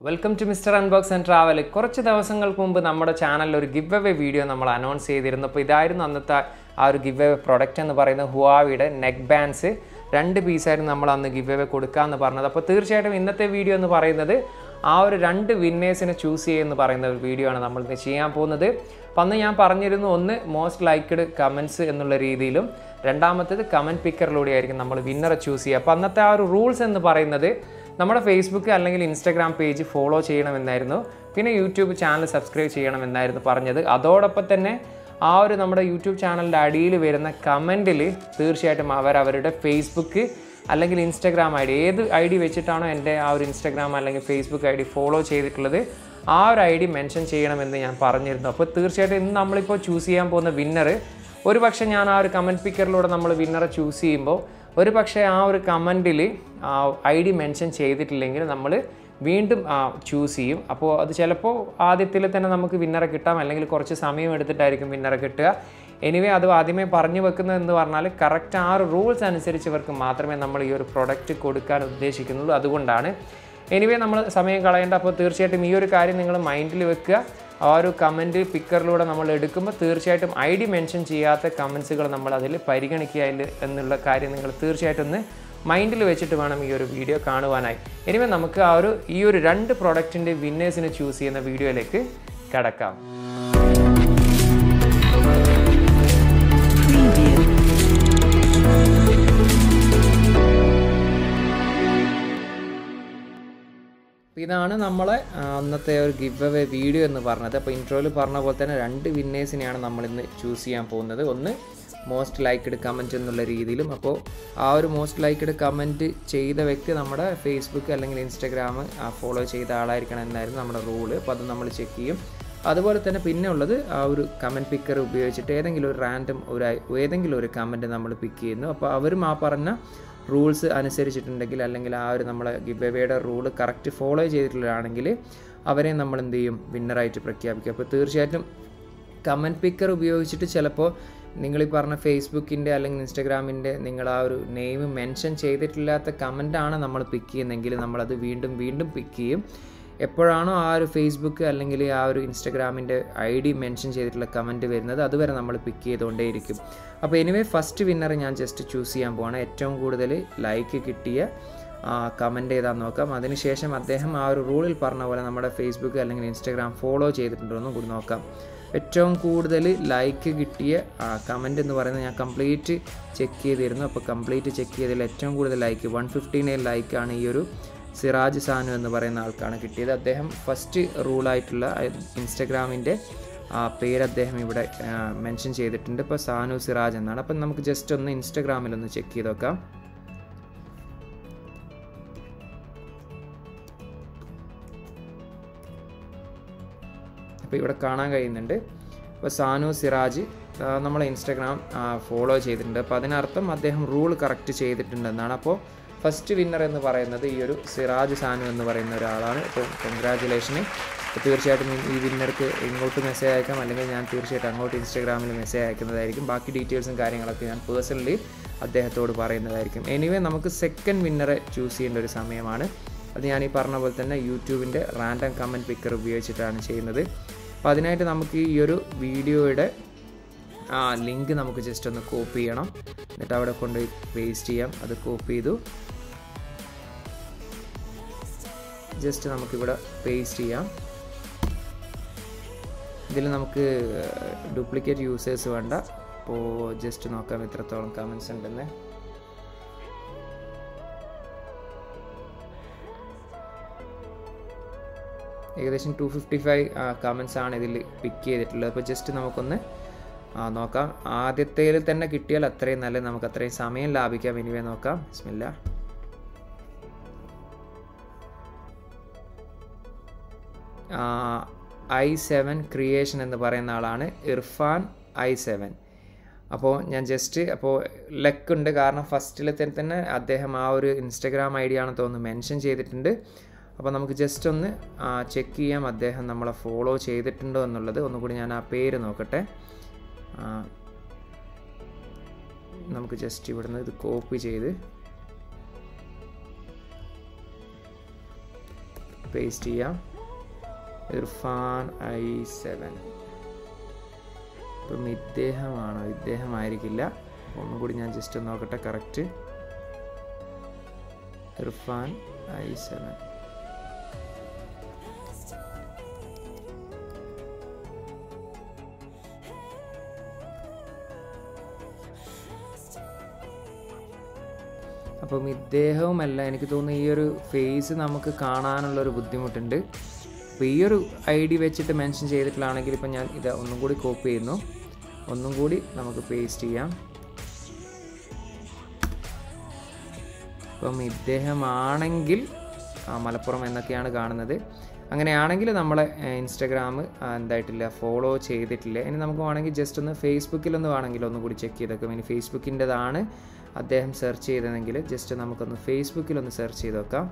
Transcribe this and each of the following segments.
welcome to Mister Unbox and Travel കുറച്ച് ദിവസങ്ങൾക്ക് മുമ്പ് നമ്മുടെ ചാനലിൽ ഒരു ഗിവ് അവേ വീഡിയോ നമ്മൾ അനൗൺസ് ചെയ്തിരുന്നു അപ്പോൾ ഇതായിരുന്നു അന്നത്തെ ആ ഒരു ഗിവ് അവേ പ്രൊഡക്റ്റ് എന്ന് പറയുന്നത് ഹുവാവിയുടെ നെക്ക് ബാൻഡ്സ് രണ്ട് പീസായിരുന്നു നമ്മൾ അന്ന് ഗിവ് അവേ കൊടുക്കാമെന്ന് പറഞ്ഞത് അപ്പോൾ തീർച്ചയായിട്ടും ഇന്നത്തെ വീഡിയോ എന്ന് പറയുന്നത് ആ ഒരു രണ്ട് വിന്നേഴ്സിനെ ചൂസ് ചെയ്യുമെന്ന് പറയുന്ന ഒരു വീഡിയോ ആണ് നമ്മൾ ഇന്ന് ചെയ്യാൻ പോകുന്നത് അപ്പം അന്ന് ഞാൻ പറഞ്ഞിരുന്നു ഒന്ന് മോസ്റ്റ് ലൈക്ക്ഡ് കമൻസ് എന്നുള്ള രീതിയിലും രണ്ടാമത്തേത് കമൻറ്റ് പിക്കറിലൂടെ ആയിരിക്കും നമ്മൾ വിന്നറെ ചൂസ് ചെയ്യുക അപ്പോൾ അന്നത്തെ ആ ഒരു റൂൾസ് എന്ന് പറയുന്നത് നമ്മുടെ ഫേസ്ബുക്ക് അല്ലെങ്കിൽ ഇൻസ്റ്റാഗ്രാം പേജ് ഫോളോ ചെയ്യണമെന്നായിരുന്നു പിന്നെ യൂട്യൂബ് ചാനൽ സബ്സ്ക്രൈബ് ചെയ്യണമെന്നായിരുന്നു പറഞ്ഞത് അതോടൊപ്പം തന്നെ ആ ഒരു നമ്മുടെ യൂട്യൂബ് ചാനലിൻ്റെ അടിയിൽ വരുന്ന കമൻറ്റിൽ തീർച്ചയായിട്ടും അവർ അവരുടെ ഫേസ്ബുക്ക് അല്ലെങ്കിൽ ഇൻസ്റ്റാഗ്രാം ഐ ഡി ഏത് ഐ ഡി വെച്ചിട്ടാണോ എൻ്റെ ആ ഒരു ഇൻസ്റ്റാഗ്രാം അല്ലെങ്കിൽ ഫേസ്ബുക്ക് ഐ ഡി ഫോളോ ചെയ്തിട്ടുള്ളത് ആ ഒരു ഐ ഡി മെൻഷൻ ചെയ്യണമെന്ന് ഞാൻ പറഞ്ഞിരുന്നു അപ്പോൾ തീർച്ചയായിട്ടും ഇന്ന് നമ്മളിപ്പോൾ ചൂസ് ചെയ്യാൻ പോകുന്ന വിന്നർ ഒരു പക്ഷേ ഞാൻ ആ ഒരു കമൻറ്റ് പിക്കറിലൂടെ നമ്മൾ വിന്നറെ ചൂസ് ചെയ്യുമ്പോൾ ഒരു പക്ഷേ ആ ഒരു കമൻറ്റിൽ ഐ ഡി മെൻഷൻ ചെയ്തിട്ടില്ലെങ്കിൽ നമ്മൾ വീണ്ടും ചൂസ് ചെയ്യും അപ്പോൾ അത് ചിലപ്പോൾ ആദ്യത്തിൽ തന്നെ നമുക്ക് വിന്നറെ കിട്ടാം അല്ലെങ്കിൽ കുറച്ച് സമയം എടുത്തിട്ടായിരിക്കും വിന്നറെ കിട്ടുക എനിവേ അത് ആദ്യമേ പറഞ്ഞു വെക്കുന്നത് എന്ന് പറഞ്ഞാൽ കറക്റ്റ് ആ ഒരു റൂൾസ് അനുസരിച്ചവർക്ക് മാത്രമേ നമ്മൾ ഈ ഒരു പ്രൊഡക്റ്റ് കൊടുക്കാൻ ഉദ്ദേശിക്കുന്നുള്ളൂ അതുകൊണ്ടാണ് എനിവേ നമ്മൾ സമയം കളയേണ്ട അപ്പോൾ തീർച്ചയായിട്ടും ഈ ഒരു കാര്യം നിങ്ങൾ മൈൻഡിൽ വെക്കുക ആ ഒരു കമൻറ്റ് പിക്കറിലൂടെ നമ്മൾ എടുക്കുമ്പോൾ തീർച്ചയായിട്ടും ഐ ഡി മെൻഷൻ ചെയ്യാത്ത കമൻസുകൾ നമ്മൾ അതിൽ പരിഗണിക്കുക എന്നുള്ള കാര്യം നിങ്ങൾ തീർച്ചയായിട്ടും ഒന്ന് മൈൻഡിൽ വെച്ചിട്ട് വേണം ഈ ഒരു വീഡിയോ കാണുവാനായി എനിവേ നമുക്ക് ആ ഒരു ഈ ഒരു രണ്ട് പ്രോഡക്റ്റിൻ്റെ വിന്നേഴ്സിനെ ചൂസ് ചെയ്യുന്ന വീഡിയോയിലേക്ക് കിടക്കാം ഇതാണ് നമ്മളെ അന്നത്തെ ഒരു ഗിവ് അവേ വീഡിയോ എന്ന് പറഞ്ഞത് അപ്പോൾ ഇൻട്രോയിൽ പറഞ്ഞ പോലെ തന്നെ രണ്ട് വിന്നേഴ്സിനെയാണ് നമ്മൾ ഇന്ന് ചൂസ് ചെയ്യാൻ പോകുന്നത് ഒന്ന് മോസ്റ്റ് ലൈക്ക്ഡ് കമൻറ്റ് എന്നുള്ള രീതിയിലും അപ്പോൾ ആ ഒരു മോസ്റ്റ് ലൈക്ക്ഡ് കമൻറ്റ് ചെയ്ത വ്യക്തി നമ്മുടെ ഫേസ്ബുക്ക് അല്ലെങ്കിൽ ഇൻസ്റ്റാഗ്രാം ഫോളോ ചെയ്ത ആളായിരിക്കണം എന്നായിരുന്നു നമ്മുടെ റൂള് അപ്പോൾ അത് നമ്മൾ ചെക്ക് ചെയ്യും അതുപോലെ തന്നെ പിന്നെ ഉള്ളത് ആ ഒരു കമൻറ്റ് പിക്കർ ഉപയോഗിച്ചിട്ട് ഏതെങ്കിലും ഒരു റാൻഡം ഒരു ഏതെങ്കിലും ഒരു കമൻറ്റ് നമ്മൾ പിക്ക് ചെയ്യുന്നു അപ്പോൾ അവരും ആ പറഞ്ഞ റൂൾസ് അനുസരിച്ചിട്ടുണ്ടെങ്കിൽ അല്ലെങ്കിൽ ആ ഒരു നമ്മളെ ഗിവ് എവേയുടെ റൂൾ കറക്റ്റ് ഫോളോ ചെയ്തിട്ടുള്ളതാണെങ്കിൽ അവരെ നമ്മൾ എന്ത് ചെയ്യും വിന്നറായിട്ട് പ്രഖ്യാപിക്കും അപ്പോൾ തീർച്ചയായിട്ടും കമൻറ്റ് പിക്കർ ഉപയോഗിച്ചിട്ട് ചിലപ്പോൾ നിങ്ങൾ ഈ പറഞ്ഞ ഫേസ്ബുക്കിൻ്റെ അല്ലെങ്കിൽ ഇൻസ്റ്റാഗ്രാമിൻ്റെ നിങ്ങൾ ആ ഒരു നെയിം മെൻഷൻ ചെയ്തിട്ടില്ലാത്ത കമൻറ്റാണ് നമ്മൾ പിക്ക് ചെയ്യുന്നതെങ്കിൽ നമ്മളത് വീണ്ടും വീണ്ടും പിക്ക് ചെയ്യും എപ്പോഴാണോ ആ ഒരു ഫേസ്ബുക്ക് അല്ലെങ്കിൽ ആ ഒരു ഇൻസ്റ്റാഗ്രാമിൻ്റെ ഐ ഡി മെൻഷൻ ചെയ്തിട്ടുള്ള കമൻറ്റ് വരുന്നത് അതുവരെ നമ്മൾ പിക്ക് ചെയ്തുകൊണ്ടേയിരിക്കും അപ്പോൾ എനിവേ ഫസ്റ്റ് വിന്നർ ഞാൻ ജസ്റ്റ് ചൂസ് ചെയ്യാൻ പോവാണ് ഏറ്റവും കൂടുതൽ ലൈക്ക് കിട്ടിയ കമൻറ്റ് ചെയ്താൽ നോക്കാം അതിനുശേഷം അദ്ദേഹം ആ ഒരു റൂളിൽ പറഞ്ഞ പോലെ നമ്മുടെ ഫേസ്ബുക്ക് അല്ലെങ്കിൽ ഇൻസ്റ്റാഗ്രാം ഫോളോ ചെയ്തിട്ടുണ്ടോ എന്നും കൂടി നോക്കാം ഏറ്റവും കൂടുതൽ ലൈക്ക് കിട്ടിയ കമൻറ്റ് എന്ന് പറയുന്നത് ഞാൻ കംപ്ലീറ്റ് ചെക്ക് ചെയ്തിരുന്നു അപ്പോൾ കംപ്ലീറ്റ് ചെക്ക് ചെയ്തതിൽ ഏറ്റവും കൂടുതൽ ലൈക്ക് വൺ ഫിഫ്റ്റി നയൻ ലൈക്കാണ് ഈ ഒരു സിറാജ് സാനു എന്ന് പറയുന്ന ആൾക്കാണ് കിട്ടിയത് അദ്ദേഹം ഫസ്റ്റ് റൂളായിട്ടുള്ള ഇൻസ്റ്റഗ്രാമിൻ്റെ ആ പേര് അദ്ദേഹം ഇവിടെ മെൻഷൻ ചെയ്തിട്ടുണ്ട് ഇപ്പോൾ സാനു സിറാജ് എന്നാണ് അപ്പം നമുക്ക് ജസ്റ്റ് ഒന്ന് ഇൻസ്റ്റഗ്രാമിലൊന്ന് ചെക്ക് ചെയ്ത് നോക്കാം അപ്പോൾ ഇവിടെ കാണാൻ കഴിയുന്നുണ്ട് അപ്പോൾ സാനു സിറാജ് നമ്മളെ ഇൻസ്റ്റഗ്രാം ഫോളോ ചെയ്തിട്ടുണ്ട് അപ്പോൾ അതിനർത്ഥം അദ്ദേഹം റൂൾ കറക്റ്റ് ചെയ്തിട്ടുണ്ടെന്നാണ് അപ്പോൾ ഫസ്റ്റ് വിന്നർ എന്ന് പറയുന്നത് ഈ ഒരു സിറാജ് സാനു എന്ന് പറയുന്ന ഒരാളാണ് അപ്പോൾ കൺഗ്രാജുലേഷന് തീർച്ചയായിട്ടും ഈ വിന്നർക്ക് ഇങ്ങോട്ട് മെസ്സേജ് അയക്കാം അല്ലെങ്കിൽ ഞാൻ തീർച്ചയായിട്ടും അങ്ങോട്ട് ഇൻസ്റ്റാഗ്രാമിൽ മെസ്സേജ് അയക്കുന്നതായിരിക്കും ബാക്കി ഡീറ്റെയിൽസും കാര്യങ്ങളൊക്കെ ഞാൻ പേഴ്സണലി അദ്ദേഹത്തോട് പറയുന്നതായിരിക്കും എനിവേ നമുക്ക് സെക്കൻഡ് വിന്നറെ ചൂസ് ചെയ്യേണ്ട ഒരു സമയമാണ് അത് ഞാൻ ഈ പറഞ്ഞ പോലെ തന്നെ യൂട്യൂബിൻ്റെ റാൻഡം കമൻറ്റ് പിക്കർ ഉപയോഗിച്ചിട്ടാണ് ചെയ്യുന്നത് അപ്പോൾ അതിനായിട്ട് നമുക്ക് ഈ ഒരു വീഡിയോയുടെ ആ ലിങ്ക് നമുക്ക് ജസ്റ്റ് ഒന്ന് കോപ്പി ചെയ്യണം എന്നിട്ട് അവിടെ കൊണ്ടുപോയി പേസ്റ്റ് ചെയ്യാം അത് കോപ്പി ചെയ്തു ജസ്റ്റ് നമുക്കിവിടെ പേസ്റ്റ് ചെയ്യാം ഇതിൽ നമുക്ക് ഡ്യൂപ്ലിക്കേറ്റ് യൂസേഴ്സ് വേണ്ട അപ്പോൾ ജസ്റ്റ് നോക്കാം എത്രത്തോളം കമൻസ് ഉണ്ടെന്ന് ഏകദേശം ടു ഫിഫ്റ്റി ഫൈവ് കമൻസ് ആണ് ഇതിൽ പിക്ക് ചെയ്തിട്ടുള്ളത് അപ്പോൾ ജസ്റ്റ് നമുക്കൊന്ന് നോക്കാം ആദ്യത്തേൽ തന്നെ കിട്ടിയാൽ അത്രയും നല്ല നമുക്ക് അത്രയും സമയം ലാഭിക്കാം ഇനിവേ നോക്കാം ബിസ്മില്ല ഐ സെവൻ ക്രിയേഷൻ എന്ന് പറയുന്ന ആളാണ് ഇർഫാൻ ഐ സെവൻ അപ്പോൾ ഞാൻ ജസ്റ്റ് അപ്പോൾ ലെക്ക് ഉണ്ട് കാരണം ഫസ്റ്റിൽ തന്നെ അദ്ദേഹം ആ ഒരു ഇൻസ്റ്റഗ്രാം ഐ ഡി ആണെന്ന് തോന്നുന്നു മെൻഷൻ ചെയ്തിട്ടുണ്ട് അപ്പോൾ നമുക്ക് ജസ്റ്റ് ഒന്ന് ചെക്ക് ചെയ്യാം അദ്ദേഹം നമ്മളെ ഫോളോ ചെയ്തിട്ടുണ്ടോ എന്നുള്ളത് ഒന്നുകൂടി ഞാൻ ആ പേര് നോക്കട്ടെ നമുക്ക് ജസ്റ്റ് ഇവിടുന്ന് ഇത് കോപ്പി ചെയ്ത് പേസ്റ്റ് ചെയ്യാം ഇർഫാൻ ഐ സെവൻ ഇപ്പം ഇദ്ദേഹമാണോ ഇദ്ദേഹമായിരിക്കില്ല ഒന്നും കൂടി ഞാൻ ജസ്റ്റ് ഒന്ന് നോക്കട്ടെ കറക്റ്റ് ഇർഫാൻ ഐ സെവൻ അപ്പം ഇദ്ദേഹവുമല്ല എനിക്ക് തോന്നുന്നു ഈ ഒരു ഫേസ് നമുക്ക് കാണാനുള്ളൊരു ബുദ്ധിമുട്ടുണ്ട് അപ്പോൾ ഈ ഒരു ഐ ഡി വെച്ചിട്ട് മെൻഷൻ ചെയ്തിട്ടുള്ളതാണെങ്കിൽ ഇപ്പം ഞാൻ ഇത് ഒന്നും കൂടി കോപ്പി ചെയ്യുന്നു ഒന്നും കൂടി നമുക്ക് പേസ്റ്റ് ചെയ്യാം അപ്പം ഇദ്ദേഹമാണെങ്കിൽ ആ, മലപ്പുറം എന്നൊക്കെയാണ് കാണുന്നത് അങ്ങനെയാണെങ്കിൽ നമ്മളെ ഇൻസ്റ്റഗ്രാം എന്തായിട്ടില്ല ഫോളോ ചെയ്തിട്ടില്ല ഇനി നമുക്ക് വേണമെങ്കിൽ ജസ്റ്റ് ഒന്ന് ഫേസ്ബുക്കിലൊന്ന് വേണമെങ്കിൽ ഒന്നും കൂടി ചെക്ക് ചെയ്തേക്കാം ഇനി ഫേസ്ബുക്കിൻ്റെതാണ് അദ്ദേഹം സെർച്ച് ചെയ്തതെങ്കിൽ ജസ്റ്റ് നമുക്കൊന്ന് ഫേസ്ബുക്കിലൊന്ന് സെർച്ച് ചെയ്ത് നോക്കാം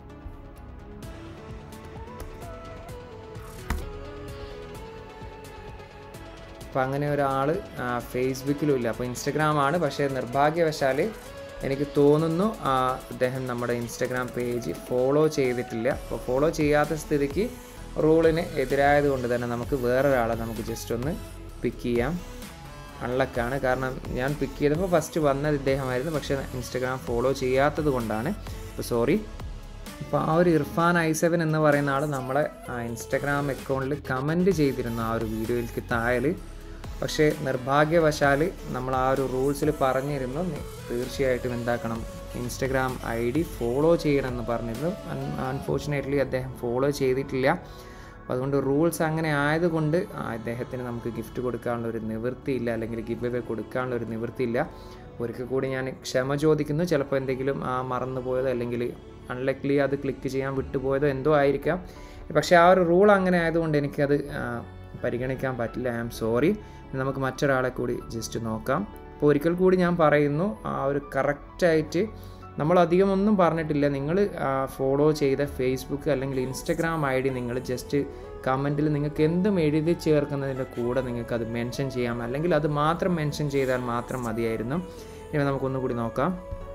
അപ്പോൾ അങ്ങനെ ഒരാൾ ഫേസ്ബുക്കിലും ഇല്ല അപ്പോൾ ഇൻസ്റ്റഗ്രാമാണ് പക്ഷേ നിർഭാഗ്യവശാൽ എനിക്ക് തോന്നുന്നു ആ, അദ്ദേഹം നമ്മുടെ ഇൻസ്റ്റഗ്രാം പേജ് ഫോളോ ചെയ്തിട്ടില്ല അപ്പോൾ ഫോളോ ചെയ്യാത്ത സ്ഥിതിക്ക് റൂളിന് എതിരായത് കൊണ്ട് തന്നെ നമുക്ക് വേറൊരാളെ നമുക്ക് ജസ്റ്റ് ഒന്ന് പിക്ക് ചെയ്യാം അൺലക്കാണ് കാരണം ഞാൻ പിക്ക് ചെയ്തപ്പോൾ ഫസ്റ്റ് വന്നത് ഇദ്ദേഹമായിരുന്നു പക്ഷേ ഇൻസ്റ്റഗ്രാം ഫോളോ ചെയ്യാത്തത് കൊണ്ടാണ് അപ്പോൾ സോറി അപ്പോൾ ആ ഒരു ഇർഫാൻ ഐ സെവൻ എന്ന് പറയുന്ന ആൾ നമ്മളെ ഇൻസ്റ്റഗ്രാം അക്കൗണ്ടിൽ കമൻറ്റ് ചെയ്തിരുന്നു ആ ഒരു വീഡിയോയിലേക്ക് താഴെ പക്ഷേ നിർഭാഗ്യവശാൽ നമ്മൾ ആ ഒരു റൂൾസിൽ പറഞ്ഞിരുന്നു നി- തീർച്ചയായിട്ടും എന്താക്കണം ഇൻസ്റ്റഗ്രാം ഐ ഡി ഫോളോ ചെയ്യണമെന്ന് പറഞ്ഞിരുന്നു അൺഫോർച്ചുനേറ്റ്ലി അദ്ദേഹം ഫോളോ ചെയ്തിട്ടില്ല അപ്പോൾ അതുകൊണ്ട് റൂൾസ് അങ്ങനെ ആയതുകൊണ്ട് ആ, അദ്ദേഹത്തിന് നമുക്ക് ഗിഫ്റ്റ് കൊടുക്കാനുള്ള ഒരു നിവൃത്തിയില്ല അല്ലെങ്കിൽ ഗിവ് അവേ കൊടുക്കാനുള്ള ഒരു നിവൃത്തിയില്ല ഒരിക്കൽ കൂടി ഞാൻ ക്ഷമ ചോദിക്കുന്നു ചിലപ്പോൾ എന്തെങ്കിലും ആ മറന്നു പോയതോ അല്ലെങ്കിൽ അൺലക്ലി അത് ക്ലിക്ക് ചെയ്യാൻ വിട്ടുപോയതോ എന്തോ ആയിരിക്കാം പക്ഷേ ആ ഒരു റൂൾ അങ്ങനെ ആയതുകൊണ്ട് എനിക്കത് ആ, പരിഗണിക്കാൻ പറ്റില്ല ഐ ആം സോറി നമുക്ക് മറ്റൊരാളെ കൂടി ജസ്റ്റ് നോക്കാം അപ്പോൾ ഒരിക്കൽ കൂടി ഞാൻ പറയുന്നു ആ ഒരു കറക്റ്റായിട്ട് നമ്മൾ അധികം ഒന്നും പറഞ്ഞിട്ടില്ല നിങ്ങൾ ഫോളോ ചെയ്ത ഫേസ്ബുക്ക് അല്ലെങ്കിൽ ഇൻസ്റ്റഗ്രാം ഐ ഡി നിങ്ങൾ ജസ്റ്റ് കമൻറ്റിൽ നിങ്ങൾക്ക് എന്തും എഴുതി ചേർക്കുന്നതിൻ്റെ കൂടെ നിങ്ങൾക്ക് അത് മെൻഷൻ ചെയ്യാം അല്ലെങ്കിൽ അത് മാത്രം മെൻഷൻ ചെയ്താൽ മാത്രം മതിയായിരുന്നു ഇനി നമുക്കൊന്നുകൂടി നോക്കാം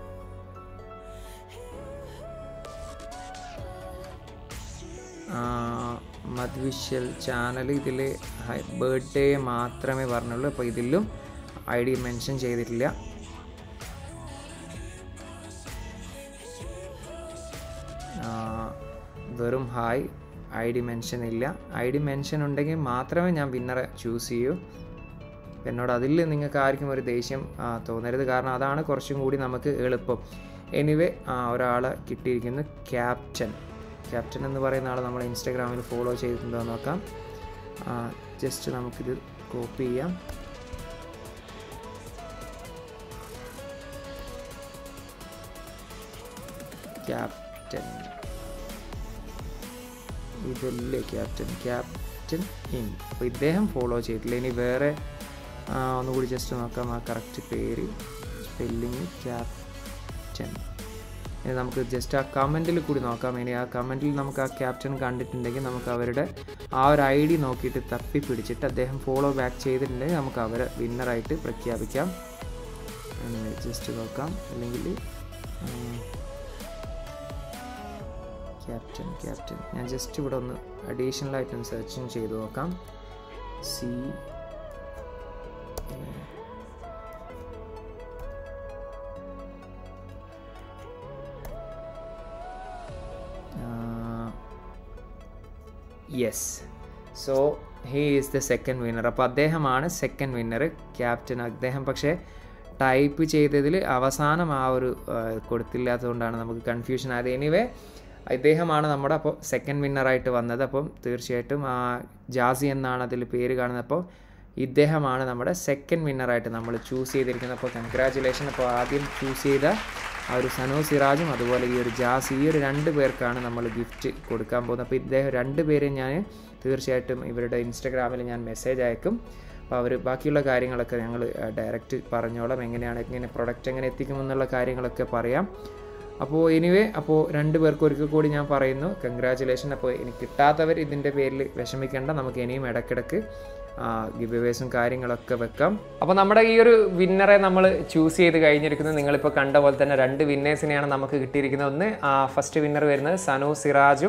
മധ്വിഷ്യൽ ചാനൽ ഇതിൽ ബർത്ത്ഡേ മാത്രമേ പറഞ്ഞുള്ളൂ അപ്പോൾ ഇതിലും ഐ ഡി മെൻഷൻ ചെയ്തിട്ടില്ല ആ, വെറും ഹായ് ഐ ഡി മെൻഷൻ ഇല്ല ഐ ഡി മെൻഷൻ ഉണ്ടെങ്കിൽ മാത്രമേ ഞാൻ വിന്നറെ ചൂസ് ചെയ്യൂ എന്നോട് അതിൽ നിങ്ങൾക്ക് ആർക്കും ഒരു ദേഷ്യം ആ, തോന്നരുത് കാരണം അതാണ് കുറച്ചും കൂടി നമുക്ക് എളുപ്പം എനിവേ ഒരാളെ കിട്ടിയിരിക്കുന്നു ക്യാപ്റ്റൻ ക്യാപ്റ്റൻ എന്ന് പറയുന്ന ആൾ നമ്മൾ ഇൻസ്റ്റാഗ്രാമിൽ ഫോളോ ചെയ്തിട്ടുണ്ടോ എന്ന് നോക്കാം ജസ്റ്റ് നമുക്കിത് കോപ്പി ചെയ്യാം ക്യാപ്റ്റൻ ഇതല്ലേ ക്യാപ്റ്റൻ ക്യാപ്റ്റൻ ഇൻ അപ്പോൾ ഇദ്ദേഹം ഫോളോ ചെയ്തിട്ടില്ല ഇനി വേറെ ആ, ഒന്നുകൂടി ജസ്റ്റ് നോക്കാം ആ കറക്റ്റ് പേര് സ്പെല്ലിങ് ക്യാപ്റ്റൻ ഇനി നമുക്ക് ജസ്റ്റ് ആ കമൻറ്റിൽ കൂടി നോക്കാം ഇനി ആ കമൻറ്റിൽ നമുക്ക് ആ ക്യാപ്റ്റൻ കണ്ടിട്ടുണ്ടെങ്കിൽ നമുക്ക് അവരുടെ ആ ഒരു ഐ ഡി നോക്കിയിട്ട് തപ്പി പിടിച്ചിട്ട് അദ്ദേഹം ഫോളോ ബാക്ക് ചെയ്തിട്ടുണ്ടെങ്കിൽ നമുക്ക് അവരെ വിന്നറായിട്ട് പ്രഖ്യാപിക്കാം ജസ്റ്റ് നോക്കാം അല്ലെങ്കിൽ ക്യാപ്റ്റൻ ക്യാപ്റ്റൻ ഞാൻ ജസ്റ്റ് ഇവിടെ ഒന്ന് അഡീഷണൽ ആയിട്ട് സെർച്ചും ചെയ്ത് നോക്കാം see yes so he is the second winner അപ്പോൾ അദ്ദേഹമാണ് സെക്കൻഡ് വിന്നർ ക്യാപ്റ്റൻ അദ്ദേഹം പക്ഷേ ടൈപ്പ് ചെയ്തതിൽ അവസാനം ആ ഒരു ആ, കൊടുത്തില്ലാത്തതുകൊണ്ടാണ് നമുക്ക് കൺഫ്യൂഷൻ ആയത് എനിവേ ഇദ്ദേഹമാണ് നമ്മുടെ അപ്പോൾ സെക്കൻഡ് വിന്നറായിട്ട് വന്നത് അപ്പം തീർച്ചയായിട്ടും ആ ജാസി എന്നാണ് അതിൽ പേര് കാണുന്നത് അപ്പോൾ ഇദ്ദേഹമാണ് നമ്മുടെ സെക്കൻഡ് വിന്നറായിട്ട് നമ്മൾ ചൂസ് ചെയ്തിരിക്കുന്നത് അപ്പോൾ കൺഗ്രാറ്റുലേഷൻ അപ്പോൾ ആദ്യം ചൂസ് ചെയ്ത ആ ഒരു സനോ സിറാജും അതുപോലെ ഈ ഒരു ജാസ് ഈ ഒരു രണ്ട് പേർക്കാണ് നമ്മൾ ഗിഫ്റ്റ് കൊടുക്കാൻ പോകുന്നത് അപ്പോൾ ഇദ്ദേഹം രണ്ട് പേരെ ഞാൻ തീർച്ചയായിട്ടും ഇവരുടെ ഇൻസ്റ്റഗ്രാമിൽ ഞാൻ മെസ്സേജ് അയക്കും അപ്പോൾ അവർ ബാക്കിയുള്ള കാര്യങ്ങളൊക്കെ ഞങ്ങൾ ഡയറക്റ്റ് പറഞ്ഞോളാം എങ്ങനെയാണ് എങ്ങനെ പ്രൊഡക്റ്റ് എങ്ങനെ എത്തിക്കുമെന്നുള്ള കാര്യങ്ങളൊക്കെ പറയാം അപ്പോൾ എനിവേ അപ്പോൾ രണ്ട് പേർക്ക് ഒരിക്കൽ കൂടി ഞാൻ പറയുന്നു കൺഗ്രാറ്റുലേഷൻ അപ്പോൾ എനിക്ക് കിട്ടാത്തവർ ഇതിൻ്റെ പേരിൽ വിഷമിക്കേണ്ട നമുക്ക് ഇനിയും ഇടയ്ക്കിടയ്ക്ക് ഗിവ് അവേസും കാര്യങ്ങളൊക്കെ വെക്കാം അപ്പോൾ നമ്മുടെ ഈ ഒരു വിന്നറെ നമ്മൾ ചൂസ് ചെയ്ത് കഴിഞ്ഞിരിക്കുന്നത് നിങ്ങളിപ്പോൾ കണ്ട പോലെ തന്നെ രണ്ട് വിന്നേഴ്സിനെയാണ് നമുക്ക് കിട്ടിയിരിക്കുന്നത് ഒന്ന് ഫസ്റ്റ് വിന്നർ വരുന്നത് സനു സിറാജും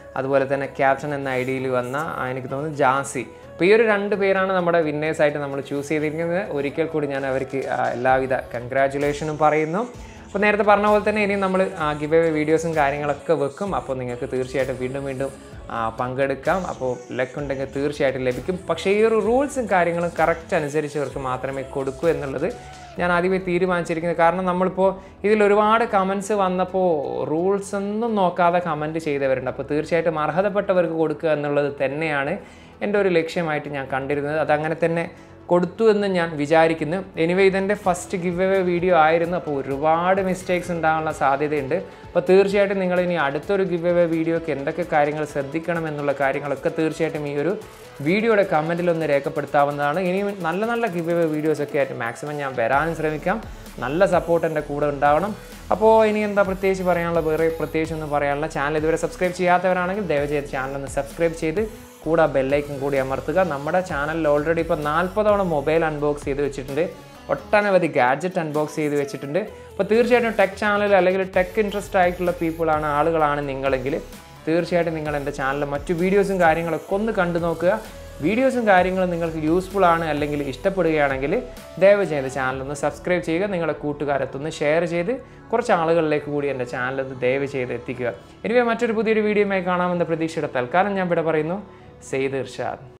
അതുപോലെ തന്നെ ക്യാപ്റ്റൻ എന്ന ഐ ഡിയിൽ വന്ന ആ, എനിക്ക് തോന്നുന്നു ജാസി അപ്പോൾ ഈ ഒരു രണ്ട് പേരാണ് നമ്മുടെ വിന്നേഴ്സായിട്ട് നമ്മൾ ചൂസ് ചെയ്തിരിക്കുന്നത് ഒരിക്കൽ കൂടി ഞാൻ അവർക്ക് ആ, എല്ലാവിധ കൺഗ്രാറ്റുലേഷനും പറയുന്നു അപ്പോൾ നേരത്തെ പറഞ്ഞ പോലെ തന്നെ ഇനിയും നമ്മൾ ഗിവ് അവേ വീഡിയോസും കാര്യങ്ങളൊക്കെ വെക്കും അപ്പോൾ നിങ്ങൾക്ക് തീർച്ചയായിട്ടും വീണ്ടും വീണ്ടും ആ, പങ്കെടുക്കാം അപ്പോൾ ലക്ക് ഉണ്ടെങ്കിൽ തീർച്ചയായിട്ടും ലഭിക്കും പക്ഷേ ഈ ഒരു റൂൾസും കാര്യങ്ങളും കറക്റ്റ് അനുസരിച്ചവർക്ക് മാത്രമേ കൊടുക്കൂ എന്നുള്ളത് ഞാൻ ആദ്യമേ തീരുമാനിച്ചിരിക്കുന്നത് കാരണം നമ്മളിപ്പോൾ ഇതിൽ ഒരുപാട് കമൻസ് വന്നപ്പോൾ റൂൾസ് ഒന്നും നോക്കാതെ കമൻറ്റ് ചെയ്തവരുണ്ട് അപ്പോൾ തീർച്ചയായിട്ടും അർഹതപ്പെട്ടവർക്ക് കൊടുക്കുക എന്നുള്ളത് തന്നെയാണ് എൻ്റെ ഒരു ലക്ഷ്യമായിട്ട് ഞാൻ കണ്ടിരുന്നത് അതങ്ങനെ തന്നെ കൊടുത്തു എന്ന് ഞാൻ വിചാരിക്കുന്നു എനിവേ ഇതെൻ്റെ ഫസ്റ്റ് ഗിവ് അവേ വീഡിയോ ആയിരുന്നു അപ്പോൾ ഒരുപാട് മിസ്റ്റേക്സ് ഉണ്ടാകാനുള്ള സാധ്യതയുണ്ട് അപ്പോൾ തീർച്ചയായിട്ടും നിങ്ങൾ ഇനി അടുത്തൊരു ഗിവ് അവേ വീഡിയോക്ക് എന്തൊക്കെ കാര്യങ്ങൾ ശ്രദ്ധിക്കണം എന്നുള്ള കാര്യങ്ങളൊക്കെ തീർച്ചയായിട്ടും ഈ ഒരു വീഡിയോയുടെ കമൻറ്റിൽ ഒന്ന് രേഖപ്പെടുത്താവുന്നതാണ് ഇനി നല്ല നല്ല ഗിവ് അവേ വീഡിയോസൊക്കെ ആയിട്ട് മാക്സിമം ഞാൻ വരാനും ശ്രമിക്കാം നല്ല സപ്പോർട്ട് എൻ്റെ കൂടെ ഉണ്ടാവണം അപ്പോൾ ഇനി എന്താ പ്രത്യേകിച്ച് പറയാനുള്ള വേറെ പ്രത്യേകിച്ച് ഒന്നും പറയാനുള്ള ചാനൽ ഇതുവരെ സബ്സ്ക്രൈബ് ചെയ്യാത്തവരാണെങ്കിൽ ദയവുചെയ്ത് ചാനൽ ഒന്ന് സബ്സ്ക്രൈബ് ചെയ്ത് കൂടെ ബെല്ലൈക്കും കൂടി അമർത്തുക നമ്മുടെ ചാനലിൽ ഓൾറെഡി ഇപ്പോൾ നാൽപ്പതോളം മൊബൈൽ അൺബോക്സ് ചെയ്ത് വെച്ചിട്ടുണ്ട് ഒട്ടനവധി ഗാഡ്ജറ്റ് അൺബോക്സ് ചെയ്ത് വെച്ചിട്ടുണ്ട് അപ്പോൾ തീർച്ചയായിട്ടും ടെക് ചാനൽ അല്ലെങ്കിൽ ടെക് ഇൻട്രസ്റ്റ് ആയിട്ടുള്ള പീപ്പിളാണ് ആളുകളാണ് നിങ്ങളെങ്കിൽ തീർച്ചയായിട്ടും നിങ്ങൾ എൻ്റെ ചാനലിൽ മറ്റു വീഡിയോസും കാര്യങ്ങളൊക്കെ ഒന്ന് കണ്ടു നോക്കുക വീഡിയോസും കാര്യങ്ങളും നിങ്ങൾക്ക് യൂസ്ഫുൾ ആണ് അല്ലെങ്കിൽ ഇഷ്ടപ്പെടുകയാണെങ്കിൽ ദയവ് ചെയ്ത് ചാനലൊന്ന് സബ്സ്ക്രൈബ് ചെയ്യുക നിങ്ങളുടെ കൂട്ടുകാരത്തൊന്ന് ഷെയർ ചെയ്ത് കുറച്ച് ആളുകളിലേക്ക് കൂടി എൻ്റെ ചാനലൊന്ന് ദയവ് ചെയ്ത് എത്തിക്കുക ഇനിവേ മറ്റൊരു പുതിയൊരു വീഡിയോയുമായി കാണാമെന്ന പ്രതീക്ഷയുടെ തൽക്കാലം ഞാൻ ഇവിടെ പറയുന്നു സെയ്ദ് ഇർഷാദ്